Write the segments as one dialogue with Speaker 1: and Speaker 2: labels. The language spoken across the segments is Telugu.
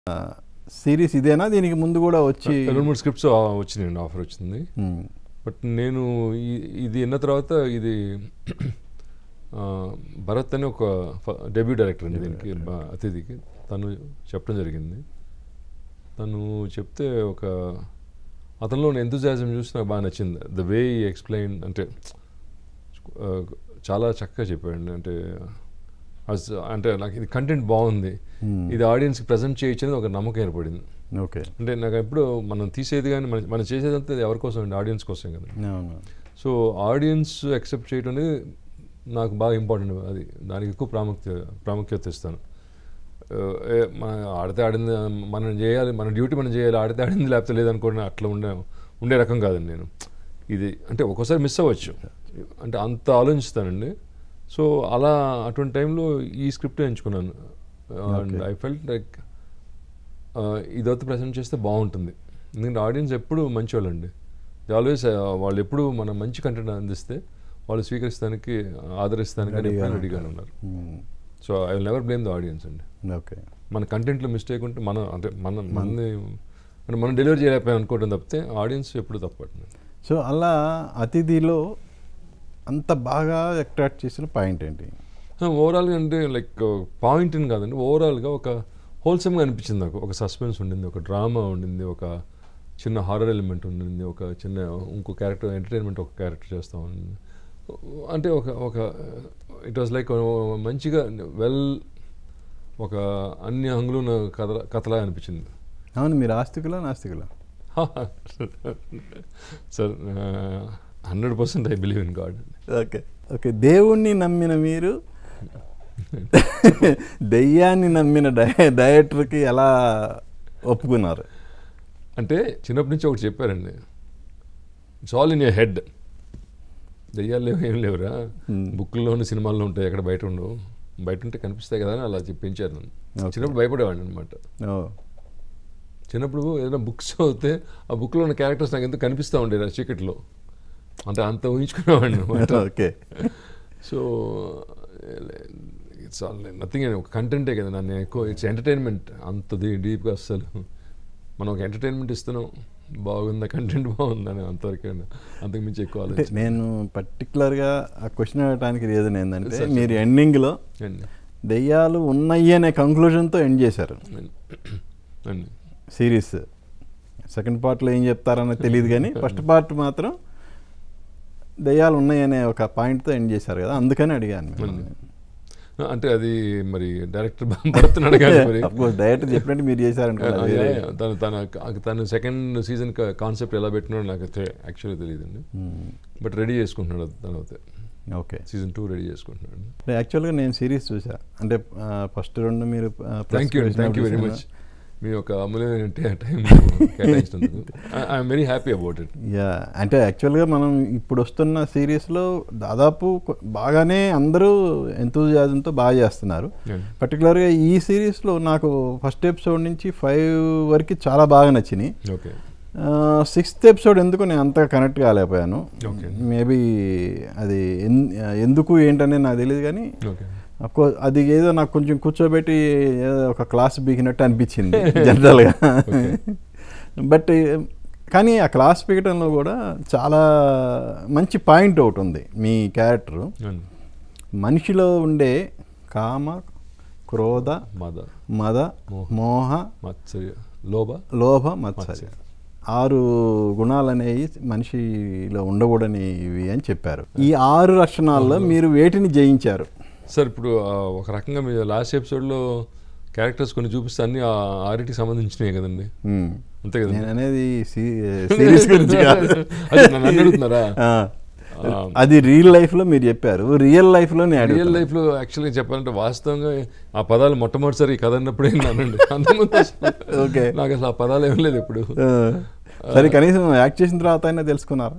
Speaker 1: సిరీస్ ఇదేనా దీనికి ముందు కూడా వచ్చి
Speaker 2: రెండు మూడు స్క్రిప్ట్స్ వచ్చినాయండి ఆఫర్ వచ్చింది
Speaker 1: ఉమ్,
Speaker 2: బట్ నేను ఈ- ఇది విన్న తర్వాత ఇది ఆ, భరత్ అని ఒక డెబ్యూ డైరెక్టర్ అండి దీనికి బ- అతిథికి తను చెప్పడం జరిగింది తను చెప్తే ఒక అతనిలో ఉన్న ఎంతజాజం చూసి నాకు బాగా నచ్చింది ద వే ఈ ఎక్స్ప్లెయిన్ అంటే ఆ, చాలా చక్కగా చెప్పాడు అంటే as- అంటే నాకు ఇది కంటెంట్ బాగుంది
Speaker 1: Hmm.
Speaker 2: ఇది ఆడియన్స్కి ప్రజెంట్ చేయొచ్చు అనేది ఒక నమ్మకం ఏర్పడింది
Speaker 1: ఓకే
Speaker 2: అంటే నాకు ఎప్పుడు మనం తీసేది కానీ మనం మనం చేసేదంతా ఎవరి కోసం అండి ఆడియన్స్ కోసం కదా
Speaker 1: అవును
Speaker 2: సో ఆడియన్స్ యాక్సెప్ట్ చేయడం అనేది నాకు బాగా ఇంపార్టెంట్ అది దానికి ఎక్కువ ప్రాముఖ్యత ప్రాముఖ్యత ఇస్తాను ఆ, ఏ, మన ఆడితే ఆడింది మనం చేయాలి మన డ్యూటీ మనం చేయాలి ఆడితే ఆడింది లేకపోతే లేదనుకోండి అట్లా ఉండే ఉండే రకం కాదండి నేను ఇది అంటే ఒక్కోసారి మిస్ అవ్వచ్చు అంటే అంత ఆలోచిస్తానండి సో అలా అటువంటి టైంలో ఈ స్క్రిప్ట్ ఎంచుకున్నాను and
Speaker 1: Okay.
Speaker 2: I felt like ఇదొత్తి ప్రజెంట్ చేస్తే బాగుంటుంది ఎందుకంటే ఆడియన్స్ ఎప్పుడు మంచివాళ్ళండి ఆల్వేస్ వాళ్ళు ఎప్పుడు మనం మంచి కంటెంట్ అందిస్తే వాళ్ళు స్వీకరిస్తానికి ఆదరిస్తానికి
Speaker 1: Ready గా
Speaker 2: రెడీగానే ఉన్నారు
Speaker 1: um,
Speaker 2: so I will never blame the audience అండి
Speaker 1: ఓకే
Speaker 2: మన కంటెంట్లో మిస్టేక్ ఉంటే మనం అంటే మన మనది అంటే మనం డెలివరీ చేయలేకపోయాం అనుకోవడం తప్పితే ఆడియన్స్ ఎప్పుడు తప్పట్లేదు
Speaker 1: సో అలా అతిథిలో అంత బాగా అట్రాక్ట్ చేసిన పాయింట్ ఏంటి
Speaker 2: ఓవరాల్గా అంటే లైక్ పాయింట్ అని కాదండి ఓవరాల్గా ఒక హోల్సమ్గా అనిపించింది నాకు ఒక సస్పెన్స్ ఉండింది ఒక డ్రామా ఉండింది ఒక చిన్న హారర్ ఎలిమెంట్ ఉండింది ఒక చిన్న ఇంకో క్యారెక్టర్ ఎంటర్టైన్మెంట్ ఒక క్యారెక్టర్ చేస్తూ ఉంది అంటే ఒక ఒక ఇట్ వాజ్ లైక్ మంచిగా వెల్ ఒక అన్ని హంగులు కథ కథలా అనిపించింది
Speaker 1: అవును మీరు ఆస్తికులా నాస్తికులా
Speaker 2: sir hundred percent I believe in god
Speaker 1: okay okay దేవుణ్ణి నమ్మిన మీరు దెయ్యాన్ని నమ్మిన డై డైరెక్టర్కి ఎలా ఒప్పుకున్నారు
Speaker 2: అంటే చిన్నప్పటి నుంచి ఒకటి చెప్పారండి it's all in your head దెయ్యాలు లేవు ఏం లేవురా
Speaker 1: Hmm.
Speaker 2: బుక్లోని సినిమాల్లో ఉంటాయి ఎక్కడ బయట ఉండవు బయట ఉంటే కనిపిస్తాయి కదా అని అలా చెప్పించారు నన్ను
Speaker 1: Okay.
Speaker 2: చిన్నప్పుడు భయపడేవాడిని అనమాట
Speaker 1: ఓ
Speaker 2: చిన్నప్పుడు ఏదైనా బుక్స్ చదివితే ఆ బుక్లో ఉన్న క్యారెక్టర్స్ నాకు ఎందుకు కనిపిస్తూ ఉండేది ఆ చీకట్లో అంటే అంత ఊహించుకునేవాడిని అనమాట
Speaker 1: okay
Speaker 2: so it's all nothing ఒక కంటెంటే కదా నన్ను ఎక్కువ ఇట్స్ ఎంటర్టైన్మెంట్ అంత డీప్గా అస్సలు మనం ఒక ఎంటర్టైన్మెంట్ ఇస్తున్నాం బాగుందా కంటెంట్ బాగుందని అంతవరకు అంతకు మించి ఎక్కువ
Speaker 1: అంటే
Speaker 2: ఆలోచన
Speaker 1: నేను పర్టికులర్గా ఆ క్వశ్చన్ అడగడానికి రీజన్ ఏంటంటే
Speaker 2: Sir,
Speaker 1: మీరు ఎండింగ్లో
Speaker 2: అండి
Speaker 1: దెయ్యాలు ఉన్నాయి అనే కంక్లూజన్తో ఎండ్ చేశారు
Speaker 2: అండి. అండి
Speaker 1: సిరీస్ సెకండ్ పార్ట్లో ఏం చెప్తారన్నది తెలియదు కానీ ఫస్ట్ పార్ట్ మాత్రం దెయ్యాలు ఉన్నాయనే ఒక పాయింట్తో ఎండ్ చేశారు కదా అందుకని అడిగాను మిమ్మల్ని.
Speaker 2: అంటే అది మరి డైరెక్టర్ భరతున్నాడు కానీ మరి
Speaker 1: Of course, డైరెక్టర్ చెప్పినట్టు మీరు చేశారనుకోండి అది వేరే.
Speaker 2: తను తన తను సెకండ్ సీజన్ కాన్సెప్ట్ ఎలా పెట్టినాడో నాకు యాక్చువల్లీ తెలియదండి
Speaker 1: మ్మ్.
Speaker 2: బట్ రెడీ చేసుకుంటున్నాడు తర్వాత
Speaker 1: ఓకే
Speaker 2: సీజన్ టూ రెడీ చేసుకుంటున్నాడు
Speaker 1: యాక్చువల్గా నేను సిరీస్ చూసా అంటే ఫస్ట్ రెండు మీరు
Speaker 2: thank you thank you very much మీ యొక్క అమూల్యమైన టైం కేటాయించినందుకు I'm very happy about it
Speaker 1: yeah అంటే యాక్చువల్గా మనం ఇప్పుడు వస్తున్న సిరీస్లో దాదాపు కొ- బాగానే అందరూ ఎంతూజియాజంతో బాగా చేస్తున్నారు పర్టికులర్గా ఈ సిరీస్లో నాకు ఫస్ట్ ఎపిసోడ్ నుంచి ఫైవ్ వరకు చాలా బాగా నచ్చినాయి
Speaker 2: ఓకే
Speaker 1: సిక్స్త్ ఎపిసోడ్ ఎందుకు నేను అంతగా కనెక్ట్ కాలేకపోయాను
Speaker 2: Okay.
Speaker 1: మేబీ అది ఎన్- ఎందుకు ఏంటనేది నాకు తెలియదు కానీ
Speaker 2: ఓకే
Speaker 1: అఫ్కోర్స్ అది ఏదో నాకు కొంచెం కూర్చోబెట్టి ఏదో ఒక క్లాస్ బీకినట్టు అనిపించింది జనరల్గా
Speaker 2: Okay.
Speaker 1: బట్ కానీ ఆ క్లాస్ పీకటంలో కూడా చాలా మంచి పాయింట్ ఒకటి ఉంది మీ క్యారెక్టరు మనిషిలో ఉండే కామ క్రోధ
Speaker 2: మద
Speaker 1: మద
Speaker 2: మోహ.
Speaker 1: మోహ
Speaker 2: మత్సర్య లోభ
Speaker 1: లోభ మత్సర్య ఆరు గుణాలు అనేవి మనిషిలో ఉండకూడనివి అని చెప్పారు ఈ ఆరు లక్షణాల్లో మీరు వేటిని జయించారు
Speaker 2: సార్ ఇప్పుడు ఆ, ఒక రకంగా మీరు లాస్ట్ ఎపిసోడ్లో క్యారెక్టర్స్ కొన్ని చూపిస్తే అన్ని ఆ ఆరిటికి సంబంధించినవి కదండి
Speaker 1: మ్మ్.
Speaker 2: అంతే కదండి
Speaker 1: నేను అనేది సిరీస్ గురించి కాదు
Speaker 2: అదే నన్ను అడుగుతున్నారా
Speaker 1: ఆ. అది రియల్ లైఫ్లో మీరు చెప్పారు రియల్ లైఫ్లో నేను
Speaker 2: రియల్
Speaker 1: అడుగుతున్నా.
Speaker 2: లైఫ్లో యాక్చువల్గా చెప్పాలంటే వాస్తవంగా ఆ పదాలు మొట్టమొదటిసారి ఈ కథ అన్నప్పుడే అనండి అంతకుముందు అసలు
Speaker 1: ఓకే
Speaker 2: నాకు అసలు ఆ పదాలు ఏం లేదు ఇప్పుడు
Speaker 1: ఆ. సరే కనీసం యాక్ట్ చేసిన తర్వాత అయినా తెలుసుకున్నారా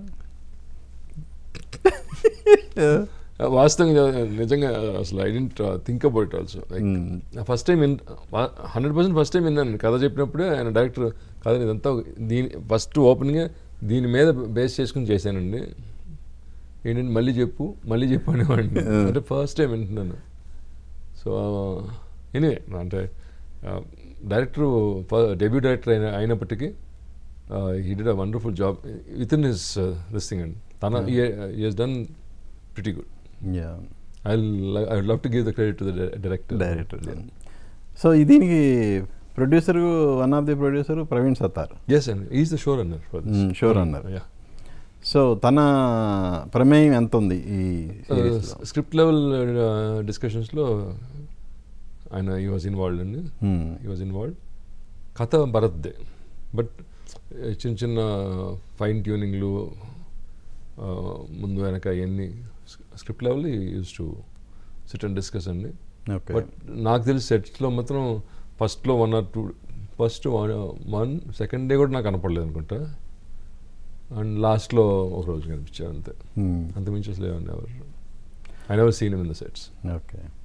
Speaker 2: వాస్తవంగా నిజంగా అసలు I don't think about also like
Speaker 1: Hmm.
Speaker 2: First time hundred percent first time విన్నాను కథ చెప్పినప్పుడే ఆయన డైరెక్టర్ కథ ఇదంతా దీని ఫస్ట్ ఓపెనింగ్ దీని మీద బేస్ చేసుకుని చేశానండి ఏంటంటే మళ్ళీ చెప్పు మళ్ళీ చెప్పు అనేవాడిని
Speaker 1: Hmm.
Speaker 2: అంటే ఫస్ట్ టైం వింటున్నాను సో ఎనీవే అంటే డైరెక్టర్ డెబ్యూ డైరెక్టర్ అయిన అయినప్పటికీ he did a wonderful job with in his this thing అండి తన he's done pretty good
Speaker 1: yeah
Speaker 2: I I love to give the credit to the director
Speaker 1: director so ఈ దీనికి producer one of the producer Praveen Sattar
Speaker 2: ఎస్ అండి ఈజ్ ద షోర్ అన్నారు ఫర్
Speaker 1: Mm, showrunner.
Speaker 2: అన్నారు యా
Speaker 1: సో తన ప్రమేయం ఎంత ఉంది ఈ సిరీస్లో
Speaker 2: స్క్రిప్ట్ లెవెల్ డిస్కషన్స్లో ఆయన ఈ వాజ్ ఇన్వాల్వ్డ్ అండి
Speaker 1: Hmm.
Speaker 2: ఈ వాజ్ ఇన్వాల్వ్డ్ కథ భరత్దే బట్ చిన్న చిన్న ఫైన్ ట్యూనింగ్లు ముందు వెనక అవన్నీ script level used to sit and discuss అండి
Speaker 1: ఓకే
Speaker 2: బట్ నాకు తెలిసి సెట్స్లో మాత్రం ఫస్ట్లో one or two first one second day కూడా నాకు కనపడలేదు అనుకుంటా అండ్ లాస్ట్లో ఒక రోజు కనిపించారు అంతే అంతకుమించి అసలు ఏమన్నా ఎవరు I never seen in the sets
Speaker 1: okay